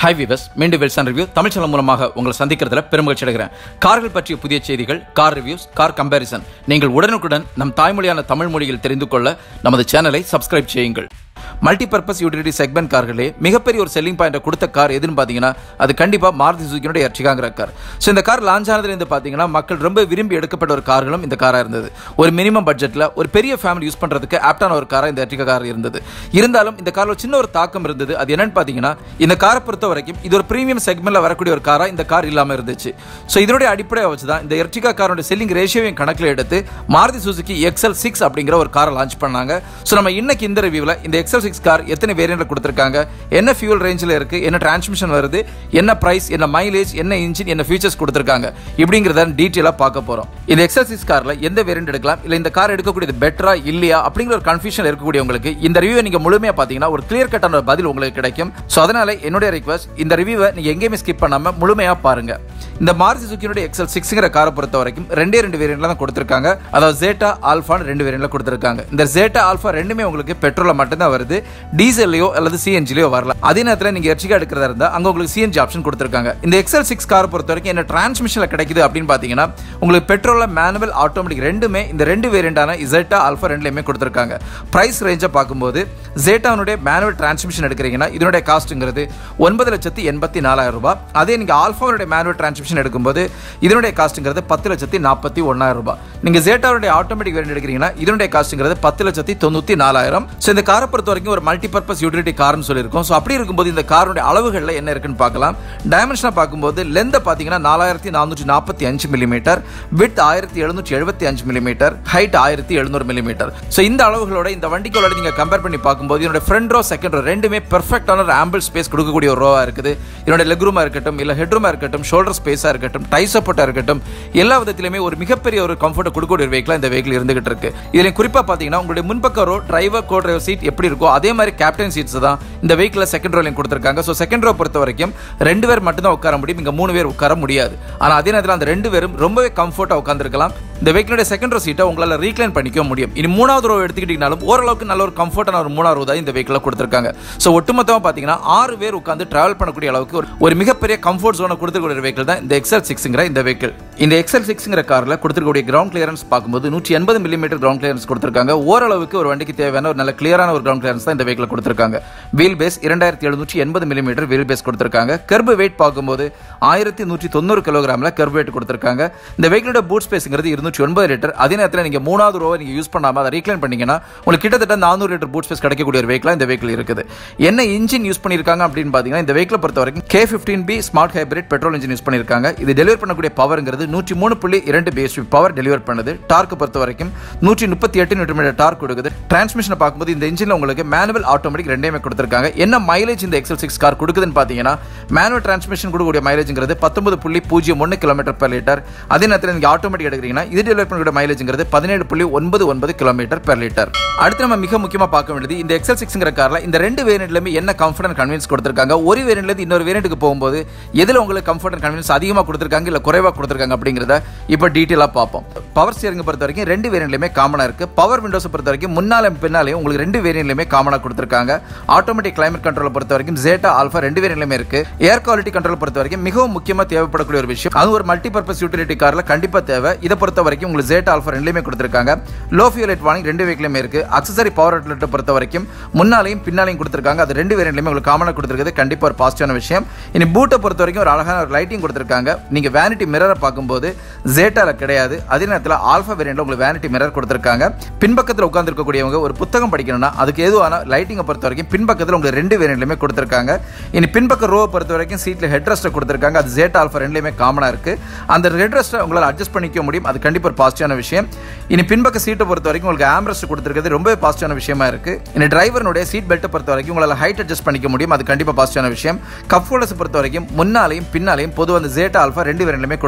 hi viewers மீண்டும் வெல்சன் review Tamil channel மூலமாக உங்களை சந்திக்கிறதுல பெருமகிழ்ச்சி அடைகிறேன் கார்கள் பற்றிய புதிய செய்திகள் கார் ரிவ்யூஸ் கார் கம்பேரிசன் நீங்கள் உடனுக்குடன் நம் தாய்மொழியான தமிழ் மொழியில் தெரிந்து கொள்ள நமது சேனலை சப்ஸ்கிரைப் செய்யுங்கள் மல்டிபர்பஸ் யூட்டிலிட்டி செக்மெண்ட் கார்களே மிகப்பெரிய ஒரு செல்லிங் பாயிண்டை கொடுத்த கார் எதுன்னு பார்த்தீங்கன்னா அது கண்டிப்பாக மாருதி சுசுக்கியோட எர்டிகாங்கிற கார் ஸோ இந்த கார் லான்ச் ஆனதுலேருந்து பார்த்தீங்கன்னா மக்கள் ரொம்ப விரும்பி எடுக்கப்பட்ட ஒரு கார்களும் இந்த காராக இருந்தது ஒரு மினிமம் பட்ஜெட்டில் ஒரு பெரிய ஃபேமிலி யூஸ் பண்ணுறதுக்கு ஆப்டான ஒரு காராக இந்த எர்டிகா கார் இருந்தது இருந்தாலும் இந்த காரில் சின்ன ஒரு தாக்கம் இருந்தது அது என்னன்னு பார்த்தீங்கன்னா இந்த காரை பொறுத்த வரைக்கும் இது ஒரு ப்ரீமியம் செக்மெண்ட்டில் வரக்கூடிய ஒரு காராக இந்த கார் இல்லாமல் இருந்துச்சு ஸோ இதனுடைய அடிப்படையை வச்சு தான் இந்த எர்டிகா காரோட செல்லிங் ரேஷியோவையும் கணக்கில் எடுத்து மாருதி சுசுகி எக்ஸல் சிக்ஸ் அப்படிங்கிற ஒரு காரை லான்ச் பண்ணாங்க ஸோ நம்ம இன்னைக்கு இந்த ரிவ்யூவில் இந்த எக்ஸல் சிக்ஸ் கார் எத்தனை வேரியண்ட்ல கொடுத்துருக்காங்க என்ன ஃபியூல் ரேஞ்சில் இருக்கு என்ன டிரான்ஸ்மிஷன் வருது என்ன பிரைஸ் என்ன மைலேஜ் என்ன இன்ஜின் என்ன ஃபீச்சர்ஸ் கொடுத்துருக்காங்க இப்படிங்கிறத டீட்டெயிலாக பார்க்க போகிறோம் இந்த எக்ஸல் சிக்ஸ் காரில் எந்த வேரியண்ட் எடுக்கலாம் இல்லை இந்த கார் எடுக்கக்கூடியது பெட்டரா இல்லையா அப்படிங்கிற ஒரு கன்ஃபியூஷன் இருக்கக்கூடியவங்களுக்கு இந்த ரிவ்யூ நீங்க முழுமையாக பார்த்தீங்கன்னா ஒரு கிளியர் கட்டான ஒரு பதில் உங்களுக்கு கிடைக்கும் ஸோ அதனால என்னுடைய ரிக்வஸ்ட் இந்த ரிவ்யூவை நீங்க எங்கேயுமே ஸ்கிப் பண்ணாம முழுமையாக பாருங்க இந்த மாருதி சுக்கியோட எக்ஸல் சிக்ஸ்ங்கிற காரை பொறுத்த வரைக்கும் ரெண்டே ரெண்டு வேரியண்ட்ல தான் கொடுத்துருக்காங்க அதாவது ஜேட்டா ஆல்ஃபான்னு ரெண்டு வேரியண்ட்ல கொடுத்துருக்காங்க இந்த ஜேட்டா ஆல்ஃபா ரெண்டுமே உங்களுக்கு பெட்ரோல மட்டும்தான் வருது டீசல்லையோ அல்லது சிஎன்ஜிலையோ வரலாம் அதே நேரத்தில் நீங்க எர்ச்சிகா எடுக்கிறதா இருந்தா அங்க உங்களுக்கு சிஎன்ஜி ஆப்ஷன் கொடுத்துருக்காங்க இந்த எக்ஸல் சிக்ஸ் காரை பொறுத்த வரைக்கும் என்ன டிரான்ஸ்மிஷன்ல கிடைக்குது அப்படின்னு பாத்தீங்கன்னா உங்களுக்கு பெட்ரோல மேனுவல் ஆட்டோமேட்டிக் ரெண்டுமே இந்த ரெண்டு வேரியண்டான இசட்டா ஆல்ஃபா ரெண்டுலையுமே கொடுத்துருக்காங்க பிரைஸ் ரேஞ்சை பார்க்கும்போது ஜேட்டானுடைய மேனுவல் டிரான்ஸ்மிஷன் எடுக்கிறீங்கன்னா இதனுடைய காஸ்ட்டுங்கிறது ஒன்பது லட்சத்தி எண்பத்தி நாலாயிரம் ரூபாய் அதே நீங்க ஆல்ஃபாவுடைய மேனுவல் டிரான்ஸ்மிஷன் எடுக்கும்போது இதனுடைய காஸ்ட்டுங்கிறது பத்து லட்சத்தி நாற்பத்தி ஒன்னாயிரம் ரூபாய் நீங்க ஜேட்டாவுடைய ஆட்டோமேட்டிக் வேரியன்ட் எடுக்கிறீங்கன்னா இதனுடைய காஸ்ட்டுங்கிறது பத்து லட்சத்தி தொண்ணூத்தி நாலாயிரம் ஸோ இந்த காரை பொறுத்த வரைக்கும் ஒரு மல்டிபர்பஸ் யூட்டிலிட்டி கார்னு சொல்லியிருக்கோம் ஸோ அப்படி இருக்கும்போது இந்த காருடைய அளவுகளில் என்ன இருக்குன்னு பார்க்கலாம் டைமென்ஷனாக பார்க்கும்போது லெந்தை பார்த்தீங்கன்னா நாலாயிரத்தி நானூற்றி நாற்பத்தி அஞ்சு மில்லிமீட்டர் வித் ஆயிரத்தி எழுநூற்றி எழுபத்தி அஞ்சு மில்லிமீட்டர் ஹைட் ஆயிரத்தி எழுநூறு மில்லிமீட்டர் ஸோ இந்த அளவுகளோட இந்த வண்டிகளோட நீங்கள் கம்பேர் பண்ணி பார்க்கும்போது இதோட ஃப்ரண்ட் ரோ செகண்ட் ரோ ரெண்டுமே பெர்ஃபெக்டான ஒரு ஆம்பிள் ஸ்பேஸ் கொடுக்கக்கூடிய ஒரு ரோவாக இருக்குது இதோட லெக் ரூமாக இருக்கட்டும் இல்லை ஹெட் ரூமாக இருக்கட்டும் ஷோல்டர் ஸ்பேஸாக இருக்கட்டும் டை சப்போர்ட்டாக இருக்கட்டும் எல்லா விதத்திலுமே ஒரு மிகப்பெரிய ஒரு கம்ஃபர்ட்டை கொடுக்கக்கூடிய ஒரு வெஹிக்கிள் இந்த வெஹிக்கிள் இருந்துகிட்டு இருக்கு இதில் குறிப்பாக பார்த்தீங்கன்னா உங்களுடைய முன்பக்க row driver co driver seat எப்படி இருக்கோ அதே மாதிரி கேப்டன் சீட்ஸ் தான் இந்த வெஹிக்கில் செகண்ட் ரோலையும் கொடுத்துருக்காங்க ஸோ செகண்ட் ரோ பொறுத்த வரைக்கும் ரெண்டு பேர் மட்டும்தான் உட்கார முடியும் இங்கே மூணு பேர் உட்கார முடியாது ஆனால் அதே நேரத்தில் அந்த ரெண்டு பேரும் ரொம்பவே கம்ஃபர்ட்டாக உட்காந்துருக்கலாம் இந்த வெஹிக்கிளுடைய செகண்ட் ரோ சீட்டை உங்களால் ரீக்ளைன் பண்ணிக்க முடியும் இனி மூணாவது ரோ எடுத்துக்கிட்டீங்கனாலும் ஓரளவுக்கு நல்ல ஒரு கம்ஃபர்ட்டான ஒரு மூணாவது ரோ தான் இந்த வெஹிக்கில் கொடுத்துருக்காங்க ஸோ ஒட்டுமொத்தமாக பார்த்தீங்கன்னா ஆறு பேர் உட்காந்து டிராவல் பண்ணக்கூடிய அளவுக்கு ஒரு ஒரு மிகப்பெரிய கம்ஃபர்ட் ஜோனை கொடுத்துக்கூடிய வெஹிக்கிள் தான் இந்த எக்ஸல் சிக்ஸுங்கிற இந்த வெஹிக்கிள் இந்த எக்ஸல் சிக்ஸுங்கிற காரில் கொடுத்துருக்கக்கூடிய கிரவுண்ட் கிளியரன்ஸ் பார்க்கும்போது நூற்றி எண்பது மில்லிமீட்டர் கிரவுண்ட் கிளியரன்ஸ் கொடுத்துருக்காங்க ஓரளவுக்கு ஒரு வண்டிக்கு தேவையான ஒரு நல்ல கிளியரான ஒரு கிரவுண்ட் கிளியரன்ஸ் தான் இந்த வெஹிக்கில் கொடுத்துருக்காங்க வீல் பேஸ் இரண்டாயிரத்தி எழுநூற்றி எண்பது மில்லிமீட்டர் வீல் பேஸ் கொடுத்துருக்காங்க கர்பு வெயிட் பார்க்கும்போது ஆயிரத்தி நூற்றி தொண்ணூறு கிலோகிராமில் கர்பு வெயிட் கொடுத்துருக்காங்க இந்த வெஹிக்கிளோட பூட் ஸ்பேஸுங்கிறது இருநூற்றி ஒன்பது லிட்டர் அதே நேரத்தில் நீங்கள் மூணாவது ரோவை நீங்கள் யூஸ் பண்ணாமல் அதை ரீக்ளைன் பண்ணீங்கன்னா உங்களுக்கு கிட்டத்தட்ட நானூறு லிட்டர் பூட் ஸ்பேஸ் கிடைக்கக்கூடிய ஒரு வெஹிக்கிளாக இந்த வெஹிக்கிள் இருக்குது என்ன இன்ஜின் யூஸ் பண்ணியிருக்காங்க அப்படின்னு பார்த்தீங்கன்னா இந்த வெஹிக்கிளை பொறுத்த வரைக்கும் K fifteen B smart hybrid petrol engine use பண்ணியிருக்காங்க இது டெலிவர் பண்ணக்கூடிய பவர்ங்கிறது நூற்றி மூணு புள்ளி இரண்டு பிஎஸ்பி பவர் டெலிவர் பண்ணுது டார்க் பொறுத்த வரைக்கும் நூற்றி முப்பத்தி எட்டு நியூட்டன் மீட்டர் டார்க் கொடுக்குது டிரான்ஸ்மிஷனை பார்க்கும்போது இந்த இன்ஜினில் உங்களுக்கு மேனுவல் ஆட்டோமேட்டிக் ரெண்டையுமே கொடுத்துருக்காங்க என்ன மைலேஜ் இந்த எக்ஸல் சிக்ஸ் கார் கொடுக்குதுன்னு பார்த்தீங்கன்னா மேனுவல் டிரான்ஸ்மிஷன் கொடுக்கக்கூடிய மைலேஜ்ங்கிறது பத்தொன்பது புள்ளி பூஜ்ஜியம் ஒன்று கிலோமீட்டர் பெர் லிட்டர் அதே நேரத்தில் நீங்கள் ஆட்டோமேட்டிக் எடுக்கிறீங்கன்னா இது டெலிவர் பண்ணக்கூடிய மைலேஜ்ங்கிறது பதினேழு புள்ளி ஒன்பது ஒன்பது கிலோமீட்டர் பெர் லிட்டர் அடுத்து நம்ம மிக முக்கியமாக பார்க்க வேண்டியது இந்த எக்ஸல் சிக்ஸ்ங்கிற காரில் இந்த ரெண்டு வேரியண்ட்லையுமே என்ன கம்ஃபர்ட் அண்ட் கன்வீன்ஸ் கொடுத்துருக்காங்க ஒரு வேரியண்ட்லேருந்து இன்னொரு வேரியண்ட்டுக்கு போகும்போது எதில் உங்களுக்கு கம்ஃபர்ட் அண்ட் கன்வீன்ஸ் அதிகமாக கொடுத்துருக்காங்க இல்லை குறைவாக கொடுத்துருக்காங்க அப்படிங்கிறத இப்போ டீட்டெயிலாக பார்ப்போம் பவர் ஸ்டியரிங் பொறுத்த வரைக்கும் ரெண்டு வேரியண்ட்லையுமே காமனாக இருக்குது பவர் விண்டோஸை பொறுத்த வரைக்கும் முன்னாலும் பின்னாலையும் உங்களுக்கு ரெண்டு வேரியண்ட்லையுமே காமனாக கொடுத்துருக்காங்க ஆட்டோமேட்டிக் கிளைமேட் கண்ட்ரோலை பொறுத்த வரைக்கும் ஜேட்டா ஆல்ஃபா ரெண்டு வேரியண்ட்லையுமே இருக்கு ஏர் குவாலிட்டி கண்ட்ரோல் பொறுத்த வரைக்கும் மிகவும் முக்கியமாக தேவைப்படக்கூடிய ஒரு விஷயம் அது ஒரு மல்டி பர்பஸ் யூட்டிலிட்டி காரில் கண்டிப்பாக தேவை இதை பொறுத்த வரைக்கும் உங்களுக்கு ஜேட்டா ஆல்ஃபா ரெண்டுலையுமே கொடுத்துருக்காங்க லோ ஃபியூல் லைட் வார்னிங் ரெண்டு வெஹிக்கிலுமே இருக்கு அக்சசரி பவர் அவுட்லெட்டை பொறுத்த வரைக்கும் முன்னாலையும் பின்னாலையும் கொடுத்துருக்காங்க அது ரெண்டு வேரியண்ட்லையுமே உங்களுக்கு காமனாக கொடுத்துருக்குது கண்டிப்பாக ஒரு பாசிட்டிவான விஷயம் இனி பூட்டை பொறுத்த வரைக்கும் ஒரு அழகான ஒரு லைட்டிங் கொடுத்துருக்காங்க நீங்கள் வேனிட்டி மிரரை பார்க்கும்போது ஜேட்டால கிடையாது அதே நேரத்தில் ஆல்ஃபா வேரியண்ட்ல உங்களுக்கு வேனிட்டி மிரர் கொடுத்துருக்காங்க பின்பக்கத்தில் உட்காந்துருக்கக்கூடியவங்க ஒரு புத்தகம் படிக்கணும்னா அதுக்கு எதுவான லைட்டிங்கை பொறுத்த வரைக்கும் பின்பக்கத்தில் உங்களுக்கு ரெண்டு வேரியண்ட்லையுமே கொடுத்துருக்காங்க இனி பின்பக்க ரோவை பொறுத்த வரைக்கும் சீட்டில் ஹெட் ரெஸ்ட்டை கொடுத்துருக்காங்க அது ஜேட் ஆல்ஃபா ரெண்டுலையுமே காமனாக இருக்கு அந்த ஹெட் ரெஸ்ட்டை உங்களால் அட்ஜஸ்ட் பண்ணிக்க முடியும் அது கண்டிப்பாக ஒரு பாசிட்டிவான விஷயம் இனி பின்பக்க சீட்டை பொறுத்த வரைக்கும் உங்களுக்கு ஆம்ரெஸ்ட் கொடுத்துருக்கிறது ரொம்பவே பாசிட்டிவான விஷயமா இருக்கு இனி டிரைவருடைய சீட் பெல்ட்டை பொறுத்த வரைக்கும் உங்களால் ஹைட் அட்ஜஸ்ட் பண்ணிக்க முடியும் அது கண்டிப்பாக பாசிட்டிவான விஷயம் கப் ஹோல்டர்ஸ் பொறுத்த வரைக்கும் முன்னாலையும் பின்னாலையும் பொதுவாக அந்த ஜேட் ஆல்ஃபா ரெண்டு வேரியண்ட்லையுமே கொடுத்துருக்காங்க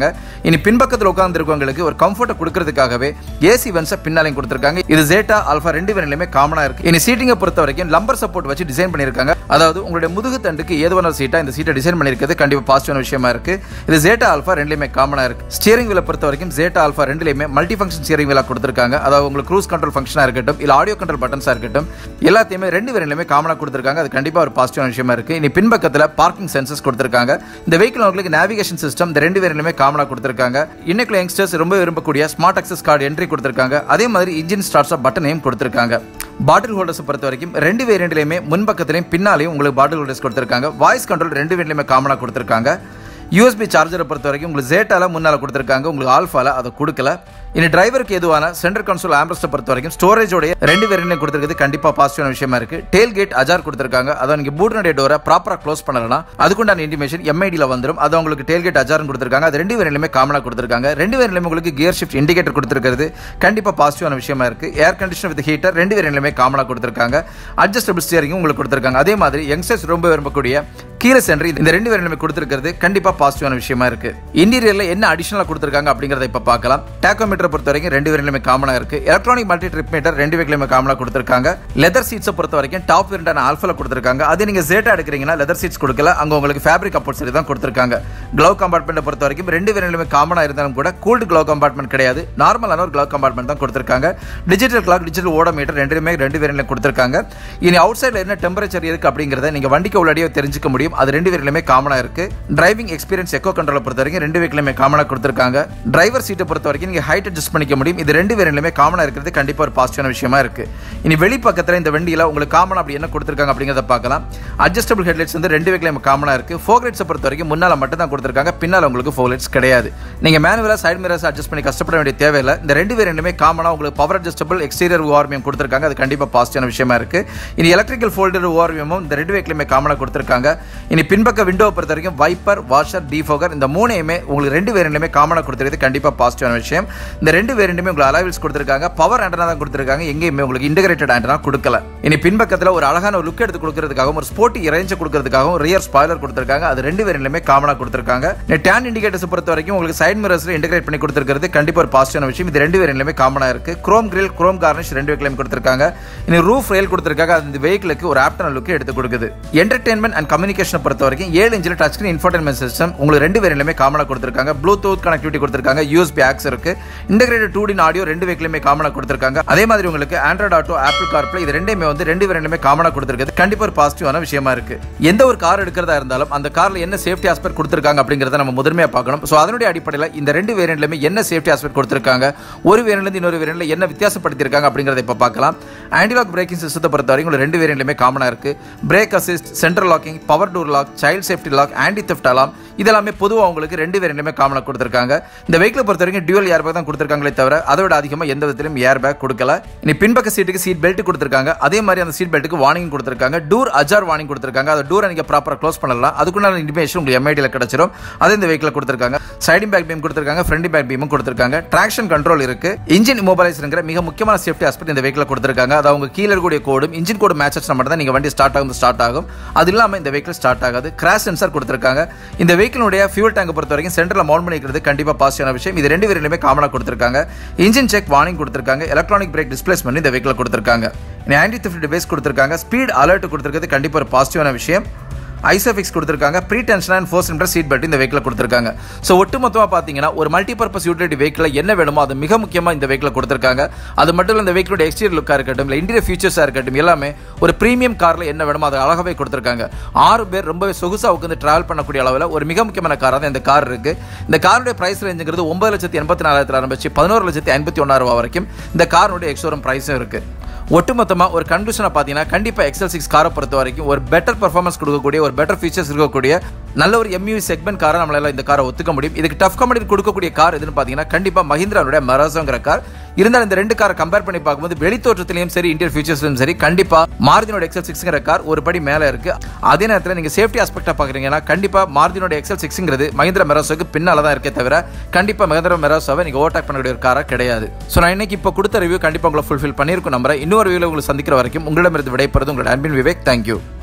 கொடுத்துருக்காங்க இனி பின்பக்கத்தில் உட்கார்ந்துருக்கவங்களுக்கு ஒரு கம்ஃபர்ட்டை கொடுக்கறதுக்காகவே ஏசி வென்ஸை பின்னாலையும் கொடுத்துருக்காங்க இது ஜேட்டா ஆல்ஃபா ரெண்டு வேரியன்ட்லையுமே காமனாக இருக்கு இனி சீட்டிங்கை பொறுத்த வரைக்கும் லம்பர் சப்போர்ட் வச்சு டிசைன் பண்ணியிருக்காங்க அதாவது உங்களுடைய முதுகு தண்டுக்கு ஏதுவான சீட்டா இந்த சீட்டை டிசைன் பண்ணியிருக்கிறது கண்டிப்பாக பாசிட்டிவான விஷயமா இருக்கு இது ஜேட்டா ஆல்ஃபா ரெண்டுலையுமே காமனாக இருக்கு ஸ்டியரிங் வீலை பொறுத்த வரைக்கும் ஜேட்டா ஆல்ஃபா ரெண்டுலையுமே மல்டி ஃபங்க்ஷன் ஸ்டியரிங் வீலா கொடுத்துருக்காங்க அதாவது உங்களுக்கு க்ரூஸ் கண்ட்ரோல் ஃபங்க்ஷனாக இருக்கட்டும் இல்லை ஆடியோ கண்ட்ரோல் பட்டன்ஸாக இருக்கட்டும் எல்லாத்தையுமே ரெண்டு வேரியன்ட்லையுமே காமனாக கொடுத்துருக்காங்க அது கண்டிப்பாக ஒரு பாசிட்டிவான விஷயமா இருக்கு இனி பின்பக்கத்தில் பார்க்கிங் சென்சஸ் கொடுத்துருக்காங்க இந்த வெஹிக்கிள் உங்களுக்கு நேவிகேஷன் சிஸ்டம் இந்த ரெண்டு வேரியன்ட்லையுமே காமனாக கொடுத்துருக்காங்க இன்னைக்குள்ள யங்ஸ்டர்ஸ் ரொம்ப விரும்பக்கூடிய ஸ்மார்ட் அக்சஸ் கார்டு என்ட்ரி கொடுத்துருக்காங்க அதே மாதிரி இன்ஜின் ஸ்டார்ட்ஸ் பட்டனையும் கொடுத்துருக்காங்க பாட்டில் ஹோல்டர்ஸ் பொறுத்த வரைக்கும் ரெண்டு வேரியண்ட்லையுமே முன்பக்கத்திலையும் பின்னாலையும் உங்களுக்கு பாட்டில் ஹோல்டர்ஸ் கொடுத்துருக்காங்க வாய்ஸ் கண்ட்ரோல் ரெண்டு வேரியண்ட்லையுமே காமனாக கொடுத்துருக்காங்க யூஎஸ்பி சார்ஜரை பொறுத்த வரைக்கும் உங்களுக்கு ஜேட்டால முன்னால் கொடுத்துருக்காங்க உங்களுக்கு ஆல்ஃபால அதை கொடுக்கல இனி டிரைவருக்கு எதுவான சென்டர் கன்சோல் ஆம்பரஸ்ட்டை பொறுத்த வரைக்கும் ஸ்டோரேஜோடைய ரெண்டு வேரியன்ட் கொடுத்துருக்கிறது கண்டிப்பாக பாசிட்டிவான விஷயமா இருக்கு டேல் கேட் அஜார் கொடுத்துருக்காங்க அதை நீங்கள் பூட்னுடைய டோரை ப்ராப்பராக க்ளோஸ் பண்ணலனா அதுக்குண்டான இன்டிமேஷன் எம்ஐடியில் வந்துடும் அது உங்களுக்கு டேல் கேட் அஜார்னு கொடுத்துருக்காங்க அது ரெண்டு வேரியன்ட்லையுமே காமனாக கொடுத்துருக்காங்க ரெண்டு வேரியன்ட்லையுமே உங்களுக்கு கியர் ஷிஃப்ட் இண்டிகேட்டர் கொடுத்துருக்கிறது கண்டிப்பாக பாசிட்டிவான விஷயமா இருக்கு ஏர் கண்டிஷனர் வித் ஹீட்டர் ரெண்டு வேரியன்ட்லையுமே காமனாக கொடுத்துருக்காங்க அட்ஜஸ்டபிள் ஸ்டியரிங்கும் உங்களுக்கு கொடுத்துருக்காங்க அதே மாதிரி யங்ஸ்டர்ஸ் ரொம்ப விரும்பக்கூடிய கீழே சென்று இந்த ரெண்டு வேரியன்ட்லையுமே கொடுத்துருக்கிறது கண்டிப்பாக பாசிட்டிவான விஷயமா இருக்கு இன்டீரியர்ல என்ன அடிஷனலாக கொடுத்துருக்காங்க அப்படிங்கிறத இப்போ பார்க்கலாம் டேக்கோமீட்டர் பொறுத்த வரைக்கும் ரெண்டு வேரியன்ட்லையுமே காமனாக இருக்கு எலக்ட்ரானிக் மல்டி ட்ரிப் மீட்டர் ரெண்டு வேரியன்ட்லையுமே காமனாக கொடுத்துருக்காங்க லெதர் சீட்ஸை பொறுத்த வரைக்கும் டாப் வேரியண்டான ஆல்ஃபால கொடுத்துருக்காங்க அது நீங்க ஜேட்டா எடுக்கிறீங்கன்னா லெதர் சீட்ஸ் கொடுக்கல அங்க உங்களுக்கு ஃபேப்ரிக் அப்போர்ட்ஸரி தான் கொடுத்துருக்காங்க க்ளவ் கம்பார்ட்மெண்ட்டை பொறுத்த வரைக்கும் ரெண்டு வேரியன்ட்லையுமே காமனாக இருந்தாலும் கூட கூல்டு க்ளவ் கம்பார்ட்மெண்ட் கிடையாது நார்மலான ஒரு க்ளவ் கம்பார்ட்மெண்ட் தான் கொடுத்துருக்காங்க டிஜிட்டல் கிளாக் டிஜிட்டல் ஓடோமீட்டர் ரெண்டுமே ரெண்டு வேரியன்ட்ல கொடுத்துருக்காங்க இனி அவுட் சைடில் என்ன டெம்பரேச்சர் இருக்கு அப்படிங்கிறத நீங்க வண்டிக்கு உள்ளடியே தெரிஞ்சுக்க முடியும் அது ரெண்டு வேரியன்ட்லையுமே காமனாக இருக்கு டிரைவிங் எக்ஸ்பீரியன்ஸ் எக்கோ கண்ட்ரோலை பொறுத்த வரைக்கும் ரெண்டு வீக்லையுமே காமனாக கொடுத்துருக்காங்க டிரைவர் சீட்டை பொறுத்த வரைக்கும் நீங்க ஹைட் அட்ஜஸ்ட் பண்ணிக்க முடியும் இது ரெண்டு வேரியன்ட்லையுமே காமனாக இருக்கிறது கண்டிப்பாக ஒரு பாசிட்டிவான விஷயமா இருக்கு இனி வெளி பக்கத்தில் இந்த வண்டியில் உங்களுக்கு காமன் அப்படி என்ன கொடுத்துருக்காங்க அப்படிங்கிறத பார்க்கலாம் அட்ஜஸ்டபிள் ஹெட்லைட்ஸ் வந்து ரெண்டு வீக்லையும் காமனாக இருக்கு ஃபோக் லைட்ஸை பொறுத்த வரைக்கும் முன்னால் மட்டும் தான் கொடுத்துருக்காங்க பின்னால் உங்களுக்கு ஃபோக் லைட்ஸ் கிடையாது நீங்க மேனுவலாக சைடு மிரர்ஸ் அட்ஜஸ்ட் பண்ணி கஷ்டப்பட வேண்டிய தேவையில்லை இந்த ரெண்டு வேரியன்ட்லையுமே காமனாக உங்களுக்கு பவர் அட்ஜஸ்டபிள் எக்ஸ்டீரியர் ஓஆர்மியம் கொடுத்துருக்காங்க அது கண்டிப்பாக பாசிட்டிவான விஷயமா இருக்கு இனி எலக்ட்ரிக்கல் ஃபோல்டர் ஓஆர்மியமும் இந்த ரெண்டு வீக்லையுமே காமனாக கொடுத்துருக்காங்க இனி பின்பக்க விண்டோ பொறுத்த வரைக்கும் வைப்பர் வாஷர் டிஃபோகர் இந்த மூணையுமே உங்களுக்கு ரெண்டு வேரியன்ட்லையுமே காமனாக கொடுத்துருக்கிறது கண்டிப்பாக பாசிட்டிவான விஷயம் இந்த ரெண்டு வேரியன்ட்டுமே உங்களுக்கு அலைவல்ஸ் கொடுத்துருக்காங்க பவர் ஆண்டனா தான் கொடுத்துருக்காங்க எங்கேயுமே உங்களுக்கு இன்டகிரேட்டட் ஆண்டனா கொடுக்கல இனி பின்பக்கத்தில் ஒரு அழகான ஒரு லுக் எடுத்து கொடுக்கறதுக்காகவும் ஒரு ஸ்போர்ட்டி ரேஞ்சை கொடுக்கறதுக்காகவும் ரியர் ஸ்பாய்லர் கொடுத்துருக்காங்க அது ரெண்டு வேரியன்ட்லையுமே காமனாக கொடுத்துருக்காங்க டேன் இண்டிகேட்டர்ஸ் பொறுத்த வரைக்கும் உங்களுக்கு சைட் மிரர்ஸ்ல இன்டகிரேட் பண்ணி கொடுத்துருக்கிறது கண்டிப்பாக ஒரு பாசிட்டிவான விஷயம் இது ரெண்டு வேரியன்ட்லையுமே காமனாக இருக்கு குரோம் கிரில் குரோம் கார்னிஷ் ரெண்டு வேக்கிலையும் கொடுத்துருக்காங்க இனி ரூஃப் ரயில் கொடுத்துருக்காங்க அது இந்த வெஹிக்கிளுக்கு ஒரு ஆப்டன லுக் எடுத்து கொடுக்குது என்டர்டைன்மெண்ட் அண்ட் கம்யூனிகேஷன் பொறுத்த வரைக்கும் ஏழு இன்ச்சில் டச் ஸ்கிரீன் இன்ஃபோர்டைன்மெண்ட் சிஸ்டம் உங்களுக்கு ரெண்டு வேரியன்ட்லையுமே காமனாக கொடுத்துருக்காங்க ப்ளூடூத் கனெக்டிவிட்டி கொடுத்துருக்காங்க யூஎஸ்பி ஆக்ஸ் இருக்கு இன்டகிரேட்டட் டூ டின் ஆடியோ ரெண்டு வெஹிக்கிலுமே காமனாக கொடுத்துருக்காங்க அதே மாதிரி உங்களுக்கு ஆண்ட்ராய்ட் ஆட்டோ ஆப்பிள் கார்ப்ளே இது ரெண்டுமே வந்து ரெண்டு வேரியன்ட்லையுமே காமனாக கொடுத்துருக்குது கண்டிப்பாக ஒரு பாசிட்டிவான விஷயமா இருக்கு எந்த ஒரு கார் எடுக்கிறதா இருந்தாலும் அந்த கார்ல என்ன சேஃப்டி ஆஸ்பெக்ட் கொடுத்துருக்காங்க அப்படிங்கிறத நம்ம முதன்மையாக பார்க்கணும் ஸோ அதனுடைய அடிப்படையில் இந்த ரெண்டு வேரியன்ட்லையுமே என்ன சேஃப்டி ஆஸ்பெக்ட் கொடுத்துருக்காங்க ஒரு வேரியன்ட்லேருந்து இன்னொரு வேரியன்ட்ல என்ன வித்தியாசப்படுத்திருக்காங்க அப்படிங்கிறத இப்போ பார்க்கலாம் ஆன்டிலாக் பிரேக்கிங் சிஸ்டத்தை பொறுத்த வரைக்கும் உங்களுக்கு ரெண்டு வேரியன்ட்லையுமே காமனாக இருக்கு brake assist central locking power door lock child safety lock anti theft alarm இதெல்லாமே பொதுவாக உங்களுக்கு ரெண்டு வேரியன்ட்லையுமே காமனாக கொடுத்துருக்காங்க இந்த வெஹிக்கிள் பொறுத்த வரைக்கும் டியூல் ஏர் பேக் தான் கொடுத்துருக்காங்களே தவிர அதை விட அதிகமாக எந்த விதத்திலும் ஏர் பேக் கொடுக்கல இனி பின்பக்க சீட்டுக்கு சீட் பெல்ட் கொடுத்துருக்காங்க அதே மாதிரி அந்த சீட் பெல்ட்டுக்கு வார்னிங் கொடுத்துருக்காங்க டூர் அஜார் வார்னிங் கொடுத்துருக்காங்க அந்த டூரை நீங்கள் ப்ராப்பராக க்ளோஸ் பண்ணலாம் அதுக்குண்டான இன்ஃபர்மேஷன் உங்களுக்கு எம்ஐடியில் கிடைச்சிரும் அதே இந்த வெஹிக்கில் கொடுத்துருக்காங்க சைடிங் பேக் பீம் கொடுத்துருக்காங்க ஃப்ரண்ட் பேக் பீமும் கொடுத்துருக்காங்க ட்ராக்ஷன் கண்ட்ரோல் இருக்கு இன்ஜின் இமோபலைசருங்கிற மிக முக்கியமான சேஃப்டி ஆஸ்பெக்ட் இந்த வெஹிக்கில் கொடுத்துருக்காங்க அது அவங்க கீழே இருக்கக்கூடிய கோடும் இன்ஜின் கோடு மேட்சஸ் மட்டும் தான் நீங்கள் வண்டி ஸ்டார்ட் ஆகும் ஸ்டார்ட் ஆகும் அது இல்லாமல் இந்த வெஹிக்கிள் ஸ்டார்ட் ஆகாது கிராஷ் சென்சார் கொடுத்துருக்காங்க இந்த வெஹிக்கிளுடைய ஃபியூல் டேங்க் பொறுத்த வரைக்கும் சென்டரில் மவுண்ட் பண்ணிக்கிறது கண்டிப்பாக பாசிட்டிவான விஷயம் இது ரெண்டு வேரியன்ட்லையுமே காமனாக கொடுத்துருக்காங்க இன்ஜின் செக் வார்னிங் கொடுத்துருக்காங்க எலக்ட்ரானிக் பிரேக் டிஸ்பிளேஸ்மெண்ட் இந்த வெஹிக்கில் கொடுத்துருக்காங்க ஆன்டி திஃப்ட் டிவைஸ் கொடுத்துருக்காங்க ஸ்பீட் அலர்ட் கொடுத்துருக்கிறது கண்டிப்பாக ஒரு பாசிட்டிவான விஷயம் ஐசோஃபிக்ஸ் கொடுத்துருக்காங்க pre tension and force inter seat belt இந்த வெஹிக்கில் கொடுத்துருக்காங்க ஸோ ஒட்டு மொத்தமாக பார்த்தீங்கன்னா ஒரு மல்டிபர்பஸ் யூட்டிலிட்டி வெஹிக்கில் என்ன வேணுமோ அது மிக முக்கியமாக இந்த வெஹிக்கில் கொடுத்துருக்காங்க அது மட்டும் இல்லை இந்த வெஹிக்கிளோட எக்ஸ்டீரியர் லுக்காக இருக்கட்டும் இல்லை இன்டீரியர் ஃபீச்சர்ஸாக இருக்கட்டும் எல்லாமே ஒரு ப்ரீமியம் காரில் என்ன வேணுமோ அதை அழகாகவே கொடுத்துருக்காங்க ஆறு பேர் ரொம்பவே சொகுசாக உட்காந்து டிராவல் பண்ணக்கூடிய அளவில் ஒரு மிக முக்கியமான காராக தான் இந்த கார் இருக்கு இந்த காருடைய பிரைஸ் ரேஞ்சுங்கிறது ஒன்பது லட்சத்தி எண்பத்தி நாலாயிரத்தில் ஆரம்பிச்சு பதினோரு லட்சத்தி ஐம்பத்தி ஒன்றாயிரம் ரூபா வரைக்கும் இந்த காரோட எக்ஸோரம் ப்ரைஸும் இருக்கு ஒட்டுமொத்தமாக ஒரு கன்க்ளூஷனை பார்த்தீங்கன்னா கண்டிப்பாக எக்ஸல் சிக்ஸ் காரை பொறுத்த வரைக்கும் ஒரு பெட்டர் பர்ஃபார்மன்ஸ் கொடுக்கக்கூடிய ஒரு பெட்டர் ஃபீச்சர்ஸ் இருக்கக்கூடிய நல்ல ஒரு எம்யூ செக்மெண்ட் காரை நம்மளால இந்த காரை ஒத்துக்க முடியும் இதுக்கு டஃப் கம்பெனி கொடுக்கக்கூடிய கார் எதுன்னு பார்த்தீங்கன்னா கண்டிப்பாக மஹிந்திராவுடைய மராசோங்கிற கார் இருந்தாலும் இந்த ரெண்டு காரை கம்பேர் பண்ணி பார்க்கும்போது வெளி தோற்றத்திலையும் சரி இன்டீரியர் ஃபீச்சர்ஸ்லையும் சரி கண்டிப்பாக மார்ஜினோட எக்ஸல் சிக்ஸ்ங்கிற கார் ஒரு படி மேலே இருக்கு அதே நேரத்தில் நீங்கள் சேஃப்டி ஆஸ்பெக்டாக பார்க்குறீங்கன்னா கண்டிப்பாக மார்ஜினோட எக்ஸல் சிக்ஸ்ங்கிறது மஹிந்திரா மெராசோக்கு பின்னால் தான் இருக்கே தவிர கண்டிப்பாக மஹிந்திரா மெராசோவை நீங்கள் ஓவர்டேக் பண்ணக்கூடிய ஒரு காராக கிடையாது ஸோ நான் இன்னைக்கு இப்போ கொடுத்த ரிவ்யூ கண்டிப்பாக உங்களை ஃபுல்ஃபில் பண்ணியிருக்கும் நம்புறேன் இன்னொரு ரிவ்யூவில் உங்களை சந்திக்கிற வரைக்கும் உங்களிடமிருந்து விடைபெறுவது உங்களோட அன்பின் விவேக் தேங்க்யூ